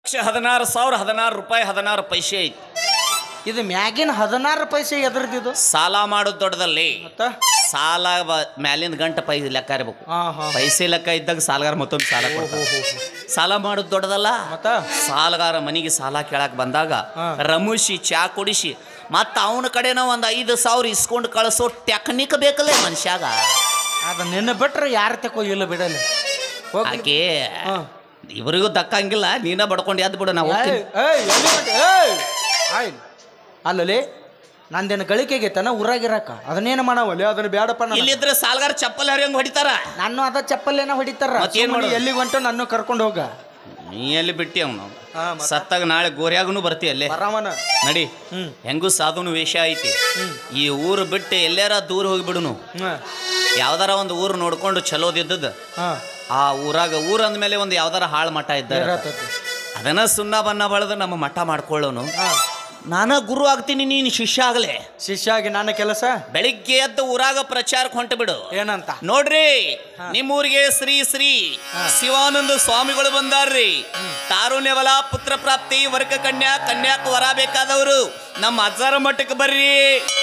ಲಕ್ಷ ಹದಿನಾರು ಸಾವಿರ ಹದಿನಾರು ರೂಪಾಯಿ ಹದಿನಾರು ಪೈಸೆ ಐತಿ ಇದು ಮ್ಯಾಗಿನ ಹದಿನಾರು ಪೈಸೆ ಎದ್ರದಿದು ಸಾಲ ಮಾಡೋದು ದೊಡ್ಡದಲ್ಲಿ ಮತ್ತ ಸಾಲ ಬ- ಮ್ಯಾಲಿಂದ ಗಂಟ ಪೈ ಲೆಕ್ಕ ಇರ್ಬೇಕು ಹಾ ಹಾ ಪೈಸೆ ಲೆಕ್ಕ ಇದ್ದಾಗ ಸಾಲಗಾರ ಮತ್ತೊಂದು ಸಾಲ ಕೊಡ್ತಾನೆ. ಸಾಲ ಮಾಡೋದು ದೊಡ್ಡದಲ್ಲ ಮತ್ತ ಸಾಲಗಾರ ಮನೆಗೆ ಸಾಲ ಕೇಳಕ್ ಬಂದಾಗ ಹಾ. ರಮುಷಿ ಚಾ ಕುಡಿಸಿ ಮತ್ತ ಅವನ ಕಡೆನ ಒಂದು ಐದು ಸಾವಿರ ಇಸ್ಕೊಂಡು ಕಳಿಸೋ ಟೆಕ್ನಿಕ್ ಬೇಕಲ್ಲೇ ಮನುಷ್ಯಾಗ ಅದ ನಿನ್ನ ಬಿಟ್ರೆ ಯಾರ ತಕೋ ಇಲ್ಲ ಬಿಡಲಿ ಹೋಗ್ಲಿ ಆಕೆ ಹಾ. ಇವ್ರಿಗೂ ದಕ್ಕಂಗಿಲ್ಲ ನೀನ ಬಡ್ಕೊಂಡು ಎದ್ದು ಬಿಡು ನಾವು ಏಯ್, ಏಯ್, ಎಲ್ಲಿ ಹೊಂಟಿ? ಏಯ್! ಆಯ್. ಅಲ್ಲಲ್ಲಿ ನಂದೇನು ಗಳಿಕೆಗೈತನ ಊರಾಗಿರಕ ಅದನ್ನೇನು ಮಾಡವಲ್ಲಿ ಅದನ್ನ ಬೇಡಪ್ಪ ನಾನು ಇಲ್ಲಿದ್ರೆ ಸಾಲಗಾರ ಚಪ್ಪಲ್ ಹರಿಯಂಗ್ ಹೊಡಿತಾರ ನಾನು ಅದ ಚಪ್ಪಲ್ಲೇನ ಹೊಡಿತಾರ ಮತ್ತೇನ್ ಸುಮ್ನೆ ಮಾಡೋದು? ಎಲ್ಲಿಗೆ ಹೊಂಟು ನನ್ನ ಕರ್ಕೊಂಡು ಹೋಗ ನೀ ಎಲ್ಲಿ ಬಿಟ್ಟಿ ಅವನು ಹಾ, ಮತ್ತ? ಸತ್ತಾಗ ನಾಳೆ ಗೋರ್ಯಾಗನು ಬರ್ತಿ ಅಲ್ಲೇ ಬರಾಮನ ನಡಿ ಹ್ಮ್. ಹೆಂಗೂ ಸಾಧುನು ವೇಷ ಐತಿ ಹ್ಮ್. ಈ ಊರು ಬಿಟ್ಟು ಎಲ್ಲಾರ ದೂರ ಹೋಗಿಬಿಡುನು ಹ್ಮ್. ಯಾವ್ದಾರ ಒಂದು ಊರು ನೋಡ್ಕೊಂಡು ಚಲೋದಿದ್ದದ ಹಾ ಆ ಊರಾಗ ಊರ್ ಅಂದ್ಮೇಲೆ ಒಂದು ಯಾವ್ದಾರ ಹಾಳು ಮಠ ಇದ್ದಾರೆ ಇರತೈತಿ. ಅದನ್ನ ಸುಣ್ಣ ಬಣ್ಣ ಬಳ್ದು ನಮ್ಮ ಮಠ ಮಾಡ್ಕೊಳ್ಳೋನು ಹಾ ನಾನ ಗುರು ಆಗ್ತೀನಿ ನೀನು ಶಿಷ್ಯ ಆಗಲೇ ಶಿಷ್ಯ ಆಗಿ ನನ್ನ ಕೆಲಸ ಬೆಳಿಗ್ಗೆ ಎದ್ದು ಊರಾಗ ಪ್ರಚಾರಕ್ಕೆ ಹೊಂಟು ಬಿಡು ಏನಂತ ನೋಡ್ರಿ ನಿಮ್ಮೂರಿಗೆ ಶ್ರೀ ಶ್ರೀ ಶಿವಾನಂದ ಸ್ವಾಮಿಗಳು ಬಂದಾರ್ರಿ ತಾರುಣ್ಯವಲ ಪುತ್ರ ಪ್ರಾಪ್ತಿ ವರ್ಗ ಕನ್ಯಾ ಕನ್ಯಾಕ್ ವರ ಬೇಕಾದವರು ನಮ್ಮ ಅಜ್ಜಾರ ಮಠಕ್ಕೆ ಬರ್ರಿ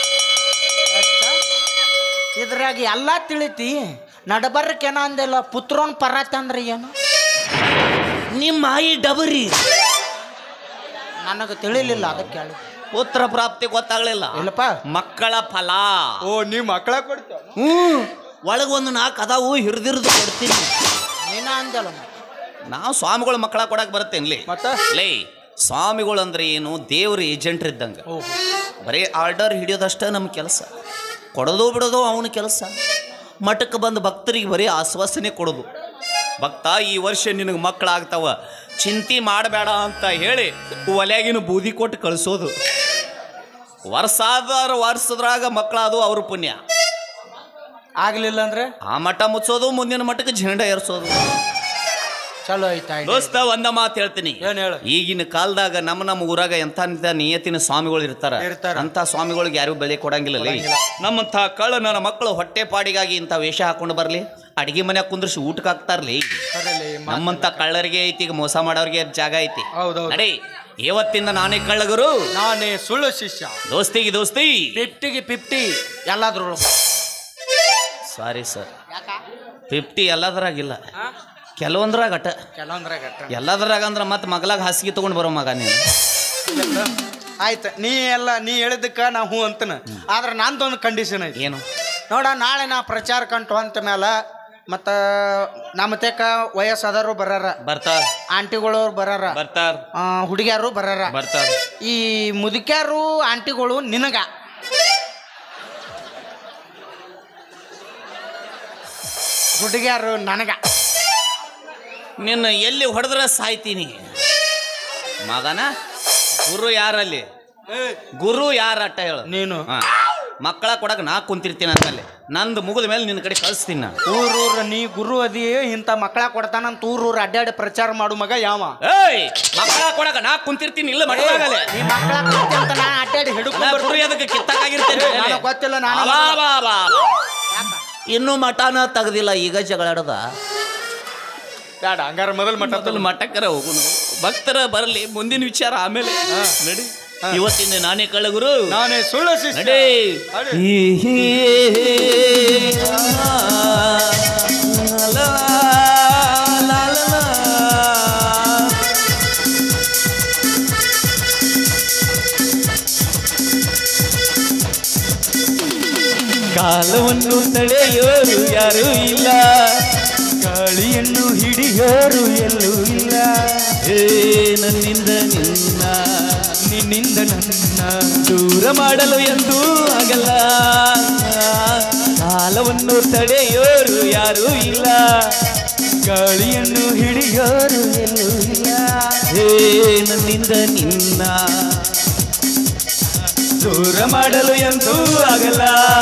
ಇದ್ರಾಗ ಎಲ್ಲ ತಿಳಿತಿ ನಡಬರ್ಕೇನ ಅಂದಿಲ್ಲ ಪುತ್ರೋನ್ ಪರಾತ ಅಂದ್ರೆ ಏನು ನಿಮ್ಮ ಆಯಿ ಡಬರಿ ನನಗೆ ತಿಳಿಲಿಲ್ಲ ಅದಕ್ಕೆ ಕೇಳಿ ಪುತ್ರ ಪ್ರಾಪ್ತಿ ಗೊತ್ತಾಗ್ಲಿಲ್ಲ ಇಲ್ಲಪ್ಪ ಮಕ್ಕಳ ಫಲ ಓ ನೀ ಮಕ್ಕಳ ಕೊಡ್ತೀವ ಹ್ಮ್ ಒಳಗೆ ಒಂದು ನಾಲ್ಕು ಅದಾವು ಹಿರಿದಿರಿದು ಕೊಡ್ತೀನಿ ನೀನ ಅಂದಲ್ಲ ನಾವು ಸ್ವಾಮಿಗಳು ಮಕ್ಕಳ ಕೊಡಕ್ ಬರ್ತೇನ್ಲಿ ಮತ್ತ ಲೇ ಸ್ವಾಮಿಗಳು ಅಂದ್ರೆ ಏನು ದೇವ್ರ ಏಜೆಂಟ್ ಇದ್ದಂಗೆ ಓ ಬರೀ ಆರ್ಡರ್ ಹಿಡಿಯೋದಷ್ಟೇ ನಮ್ಮ ಕೆಲಸ ಕೊಡೋದು ಬಿಡೋದು ಅವನ ಕೆಲಸ ಮಠಕ್ಕೆ ಬಂದು ಭಕ್ತರಿಗೆ ಬರೀ ಆಶ್ವಾಸನೆ ಕೊಡೋದು ಭಕ್ತ ಈ ವರ್ಷ ನಿನಗೆ ಮಕ್ಕಳಾಗ್ತಾವ ಚಿಂತೆ ಮಾಡಬೇಡ ಅಂತ ಹೇಳಿ ಒಲೆಗಿನ ಬೂದಿ ಕೊಟ್ಟು ಕಳಿಸೋದು ವರ್ಷಾದ ವರ್ಷದ್ರಾಗ ಮಕ್ಕಳಾದು ಅವ್ರ ಪುಣ್ಯ ಆಗ್ಲಿಲ್ಲ ಅಂದ್ರೆ ಆ ಮಠ ಮುಚ್ಚೋದು ಮುಂದಿನ ಮಠಕ್ಕೆ ಝಂಡ ಏರ್ಸೋದು ಚಲೋ ಐತಾ ದೋಸ್ತ ಒಂದ ಮಾತು ಹೇಳ್ತೀನಿ ಏನ್ ಹೇಳು ಈಗಿನ ಕಾಲದಾಗ ನಮ್ಮ ನಮ್ಮ ಊರಾಗ ಎಂಥ ಎಂಥ ನಿಯತಿನ ಸ್ವಾಮಿಗಳು ಇರ್ತಾರ ಇರ್ತಾರ. ಅಂತ ಸ್ವಾಮಿಗಳಿಗೆ ಯಾರಿಗೂ ಬೆಲೆ ಕೊಡಂಗಿಲ್ಲ ಲೇ. ಕೊಡಂಗಿಲ್ಲ. ನಮ್ಮಂಥ ಕಳ್ಳ ನನ್ನ ಮಕ್ಕಳು ಹೊಟ್ಟೆ ಪಾಡಿಗಾಗಿ ಇಂಥ ವೇಷ ಹಾಕೊಂಡು ಬರ್ಲಿ ಅಡಿಗೆ ಮನ್ಯಾಗ ಕುಂದ್ರಿಸಿ ಊಟಕ್ಕೆ ಹಾಕ್ತಾರ್ಲಿ ಕರೆಲಿ ನಮ್ಮಂಥ ಕಳ್ಳರಿಗೆ ಐತಿ ಈಗ ಮೋಸ ಮಾಡೋರಿಗೆ ಜಾಗ ಐತಿ ಹೌದೌದು ನಡಿ ಇವತ್ತಿಂದ ನಾನೇ ಕಳ್ಳಗರು ನಾನೇ ಸುಳ್ಳು ಶಿಷ್ಯ ದೋಸ್ತಿಗೆ ದೋಸ್ತಿ ಫಿಫ್ಟಿಗೆ ಫಿಫ್ಟಿ ಎಲ್ಲಾದ್ರೂ ಸಾರಿ ಸರ್ ಫಿಫ್ಟಿ ಎಲ್ಲದ್ರಾಗಿಲ್ಲ ಕೆಲವೊಂದ್ರಾಗ ಅಟ ಕೆಲವೊಂದ್ರಾಗ ಅಟ್ಟ. ಎಲ್ಲದ್ರಾಗ ಅಂದ್ರೆ ಮತ್ತೆ ಮಗಲಾಗ ಹಾಸಿಗೆ ತಗೊಂಡು ಬರೋ ಮಗ ನೀನು ಆಯ್ತು ನೀ ಎಲ್ಲ ನೀ ಹೇಳಿದ್ದಕ್ಕ ನಾ ಹ್ಞೂ ಅಂತನ ಆದ್ರೆ ನಂದೊಂದು ಕಂಡೀಷನ್ ಐತಿ ಏನು ನೋಡ ನಾಳೆ ನಾ ಪ್ರಚಾರ ಕಂಟು ಅಂತ ಮೇಲೆ ಮತ್ತು ನಮ್ಮ ತೆಕ್ಕ ವಯಸ್ಸಾದವರು ಬರಾರ ಬರ್ತಾರ ಆಂಟಿಗಳು ಬರಾರ ಬರ್ತಾರ ಆ, ಹುಡುಗ್ಯಾರು ಬರಾರ ಬರ್ತಾರ ಈ ಮುದುಕ್ಯಾರು ಆಂಟಿಗಳು ನಿನಗ ಹುಡುಗ್ಯಾರು ನನಗ ನಿನ್ನ ಎಲ್ಲಿ ಹೊಡೆದ್ರೆ ಸಾಯ್ತೀನಿ ಮಗನ ಗುರು ಯಾರಲ್ಲಿ ಗುರು ಯಾರ ಅಟ್ಟ ಹೇಳು ನೀನು ಹಾ. ಮಕ್ಕಳ ಕೊಡಕ್ ನಾ ಕುಂತಿರ್ತೀನಿ ಅಂದ್ಮೇಲೆ ನಂದು ಮುಗಿದ ಮೇಲೆ ನಿನ್ನ ಕಡೆ ಕಳಿಸ್ತೀನಿ ನಾನು ಊರೂರ ನೀ ಗುರು ಅದಿ ಇಂಥ ಮಕ್ಕಳ ಕೊಡ್ತಾನಂತ ಊರೂರು ಅಡ್ಡಾಡಿ ಪ್ರಚಾರ ಮಾಡು ಮಗ ಯಾವ ಏಯ್ ಮಕ್ಕಳ ಕೊಡಕ ನಾ ಕುಂತಿರ್ತೀನಿ ಇಲ್ಲ ಮಠದಾಗಲೇ ನೀ ಮಕ್ಕಳ ಕೊಡ್ತಿ ಅಂತ ನಾ ಅಡ್ಡಾಡಿ ನಾ ಹಿಡ್ಕೊಂಡು ಗುರು ಅದಕ್ಕೆ ಕಿತ್ತಕ್ಕಾಗಿರ್ತೇನೆ ನನಗ್ ಗೊತ್ತಿಲ್ಲ, ನಾನು ಅಲಾ ಬಾ ಬಾ ಬಾ. ಇನ್ನೂ ಮಠನ ತೆಗ್ದಿಲ್ಲ ಈಗ ಜಗಳಾಡದ ಬೇಡ ಹಂಗಾರ ಮೊದಲು ಮಟ್ಟ ಮೊದಲು ಮಠಕ್ಕರ ಹೋಗುನು ಭಕ್ತರ ಬರಲಿ ಮುಂದಿನ ವಿಚಾರ ಆಮೇಲೆ ನಡಿ ಇವತ್ತಿನ ನಾನೇ ಕಳ್ಳಗುರು ನಾನೇ ಸುಳ್ಳು ಶಿಷ್ಯ ನಡಿ ನಡಿ. ಹೀ ಹೀ ಲಾ ಲಾ ಲಾ ಲಾ. ಕಾಲವನ್ನು ತಡೆಯೋರು ಯಾರೂ ಇಲ್ಲ ಗಾಳಿಯನ್ನು ಹಿಡಿಯೋರು ಎಲ್ಲೂ ಇಲ್ಲ ಏ ನನ್ನಿಂದ ನಿನ್ನ ನಿನ್ನಿಂದ ನನ್ನ ದೂರ ಮಾಡಲು ಎಂದೂ ಆಗಲ್ಲ ಕಾಲವನ್ನು ತಡೆಯೋರು ಯಾರೂ ಇಲ್ಲ ಗಾಳಿಯನ್ನು ಹಿಡಿಯೋರು ಎಲ್ಲೂ ಇಲ್ಲ ಏ ನನ್ನಿಂದ ನಿನ್ನ ದೂರ ಮಾಡಲು ಎಂದೂ ಆಗಲ್ಲ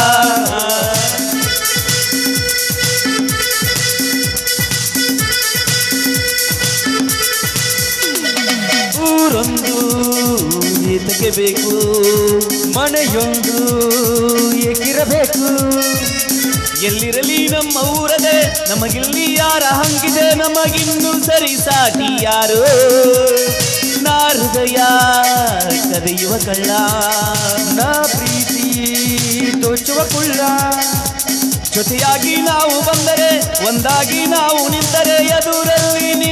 ಊರೊಂದು ಈತಕ್ಕೆ ಬೇಕು ಮನೆಯೊಂದು ಏಕಿರಬೇಕು ಎಲ್ಲಿರಲಿ ನಮ್ಮ ಊರದೆ ನಮಗಿಲ್ಲಿ ಯಾರ ಹಂಗಿದೆ ನಮಗಿನ್ನು ಸರಿ ಸಾಟಿ ಯಾರು ಹರಿದೈವ ಕಳ್ಳ ನಾ ಪ್ರೀತಿ ದೋಚುವ ಕುಳ್ಳ ಜೊತೆಯಾಗಿ ನಾವು ಬಂದರೆ ಒಂದಾಗಿ ನಾವು ನಿಂತರೆ ಎದುರಲ್ಲಿ